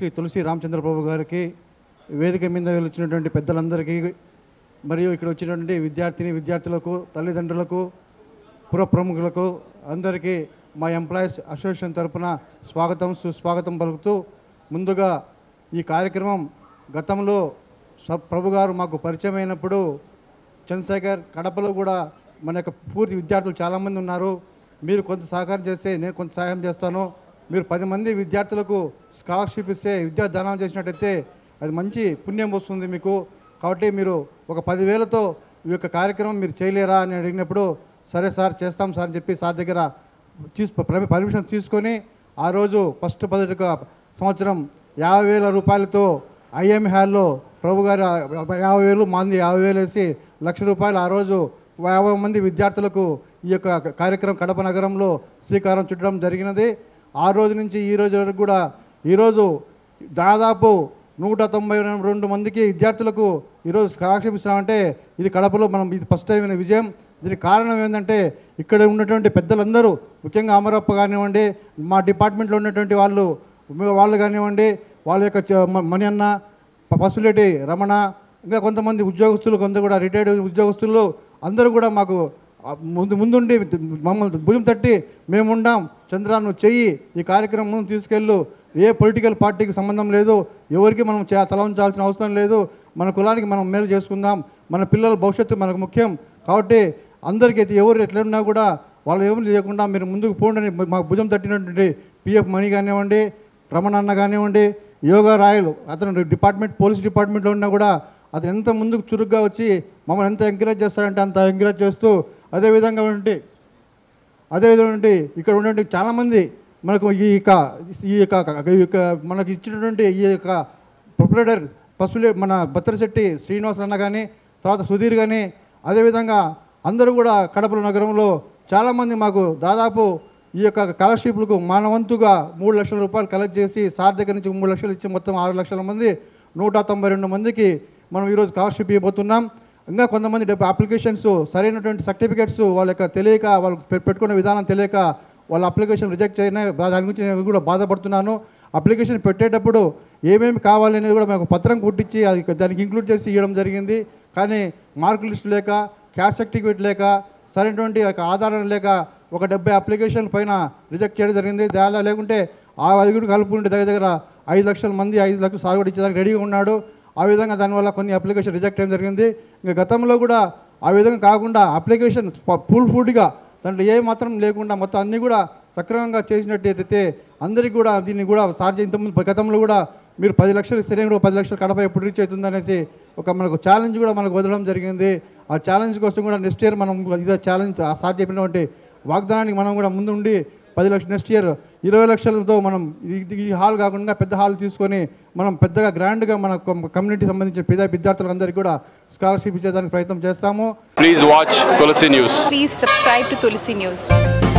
శ్రీ తులసి రామచంద్ర ప్రభు గారికి వేదిక మీద వచ్చినటువంటి పెద్దలందరికీ మరియు ఇక్కడ వచ్చినటువంటి విద్యార్థిని విద్యార్థులకు తల్లిదండ్రులకు పుర ప్రముఖులకు అందరికీ మా ఎంప్లాయీస్ అసోసియేషన్ తరపున స్వాగతం సుస్వాగతం పలుకుతూ ముందుగా ఈ కార్యక్రమం గతంలో స- ప్రభు గారు మాకు పరిచయం అయినప్పుడు చంద్రశేఖర్ కడపలో కూడా మన యొక్క పూర్తి విద్యార్థులు చాలామంది ఉన్నారు మీరు కొంత సహకారం చేస్తే నేను కొంత సహాయం చేస్తాను మీరు పది మంది విద్యార్థులకు స్కాలర్షిప్ ఇస్తే విద్యాదానం చేసినట్టయితే అది మంచి పుణ్యం వస్తుంది మీకు కాబట్టి మీరు ఒక పదివేలతో ఈ యొక్క కార్యక్రమం మీరు చేయలేరా అని అడిగినప్పుడు సరే సార్ చేస్తాం సార్ అని చెప్పి సార్ దగ్గర తీసు పర్మిషన్ తీసుకొని ఆ రోజు ఫస్ట్ పదటిక సంవత్సరం యాభై వేల రూపాయలతో ఐఎం హాల్లో ప్రభు గారు యాభై వేలు మంది యాభై వేలు వేసి లక్ష రూపాయలు ఆ రోజు యాభై మంది విద్యార్థులకు ఈ యొక్క కార్యక్రమం కడప నగరంలో శ్రీకారం చుట్టడం జరిగినది ఆ రోజు నుంచి ఈ రోజు వరకు కూడా ఈరోజు దాదాపు నూట తొంభై రెండు మందికి విద్యార్థులకు ఈరోజు స్కాలర్షిప్ ఇస్తున్నామంటే ఇది కడపలో మనం ఇది ఫస్ట్ టైం అయిన విజయం దీనికి కారణం ఏంటంటే ఇక్కడ ఉన్నటువంటి పెద్దలందరూ ముఖ్యంగా అమరప్ప కానివ్వండి మా డిపార్ట్మెంట్లో ఉన్నటువంటి వాళ్ళు వాళ్ళు కానివ్వండి వాళ్ళ యొక్క చ- మ- మణి అన్న ప- పసులేటి రమణ ఇంకా కొంతమంది ఉద్యోగస్తులు కొంత కూడా రిటైర్డ్ ఉద్యోగస్తులు అందరూ కూడా మాకు ఆ, ముందు ముందుండి మమ్మల్ని భుజం తట్టి మేముండాం చంద్ర నువ్వు చెయ్యి ఈ కార్యక్రమం ముందు తీసుకెళ్ళు ఏ పొలిటికల్ పార్టీకి సంబంధం లేదు ఎవరికి మనం చే- తల ఉంచాల్సిన అవసరం లేదు మన కులానికి మనం మేలు చేసుకుందాం మన పిల్లల భవిష్యత్తు మనకు ముఖ్యం కాబట్టి అందరికీ అయితే ఎవరు ఎట్లున్నా కూడా వాళ్ళు ఏమి లేకుండా మీరు ముందుకు పోండి మాకు భుజం తట్టినటువంటి పిఎఫ్ మనీ కానివ్వండి రమణ అన్న కానివ్వండి యోగా రాయలు అతను డిపార్ట్మెంట్ పోలీస్ డిపార్ట్మెంట్లో ఉన్నా కూడా అతను ఎంత ముందుకు చురుగ్గా వచ్చి మమ్మల్ని ఎంత ఎంకరేజ్ చేస్తాడంటే అంత ఎంకరేజ్ చేస్తూ అదేవిధంగా ఉండి అదేవిధంగా ఇక్కడ ఉన్నటువంటి చాలామంది మనకు ఈ యొక్క ఈ యొక్క ఈ యొక్క మనకు ఇచ్చినటువంటి ఈ యొక్క ప్రొపరేటర్ పశువులే మన బత్తరశెట్టి శ్రీనివాస్ అన్న కానీ తర్వాత సుధీర్ కానీ అదేవిధంగా అందరూ కూడా కడప నగరంలో చాలామంది మాకు దాదాపు ఈ యొక్క స్కాలర్షిప్లకు మానవంతుగా మూడు లక్షల రూపాయలు కలెక్ట్ చేసి సార్ దగ్గర నుంచి మూడు లక్షలు ఇచ్చి మొత్తం ఆరు లక్షల మంది నూట తొంభై రెండు మందికి మనం ఈరోజు స్కాలర్షిప్ ఇవ్వబోతున్నాం ఇంకా కొంతమంది డబ్బు అప్లికేషన్స్ సరైనటువంటి సర్టిఫికేట్స్ వాళ్ళ యొక్క తెలియక వాళ్ళు పె- పెట్టుకునే విధానం తెలియక వాళ్ళ అప్లికేషన్ రిజెక్ట్ చేయన దాని గురించి నేను కూడా బాధపడుతున్నాను అప్లికేషన్ పెట్టేటప్పుడు ఏమేమి కావాలి అనేది కూడా మేము పత్రం కుట్టించి అది దానికి ఇంక్లూడ్ చేసి ఇవ్వడం జరిగింది కానీ మార్క్ లిస్ట్ లేక క్యాష్ సర్టిఫికేట్ లేక సరైనటువంటి ఒక ఆధారం లేక ఒక డెబ్బై అప్లికేషన్ పైన రిజెక్ట్ చేయడం జరిగింది దానిలో లేకుంటే ఆ ఐదుగురు కలుపుకుంటే దగ్గర దగ్గర ఐదు లక్షల మంది ఐదు లక్షలు సాగుబడి ఇచ్చేదానికి రెడీగా ఉన్నాడు ఆ విధంగా దానివల్ల కొన్ని అప్లికేషన్ రిజెక్ట్ అయ్యడం జరిగింది ఇంకా గతంలో కూడా ఆ విధంగా కాకుండా అప్లికేషన్ ఫుల్ ఫుడ్గా దాంట్లో ఏ మాత్రం లేకుండా మొత్తం అన్నీ కూడా సక్రమంగా చేసినట్టయితే అందరికీ కూడా దీన్ని కూడా సార్ ఇంతకుముందు గతంలో కూడా మీరు పది లక్షలు ఇస్తేనే కూడా పది లక్షలు కడప ఎప్పుడు రీచ్ అవుతుంది అనేసి ఒక మనకు ఛాలెంజ్ కూడా మనకు వదలడం జరిగింది ఆ ఛాలెంజ్ కోసం కూడా నెక్స్ట్ ఇయర్ మనం ఇదే ఛాలెంజ్ ఆ సార్ చెప్పినటువంటి వాగ్దానానికి మనం కూడా ముందుండి పది లక్షలు నెక్స్ట్ ఇయర్ ఇరవై లక్షలతో మనం ఇది- ఈ హాల్ కాకుండా పెద్ద హాల్ తీసుకొని మనం పెద్దగా గ్రాండ్గా మన కమ్యూనిటీ సంబంధించిన పేద విద్యార్థులందరికీ కూడా స్కాలర్షిప్ ఇచ్చేదానికి ప్రయత్నం చేస్తాము Please watch Tulsi News. Please subscribe to Tulsi News.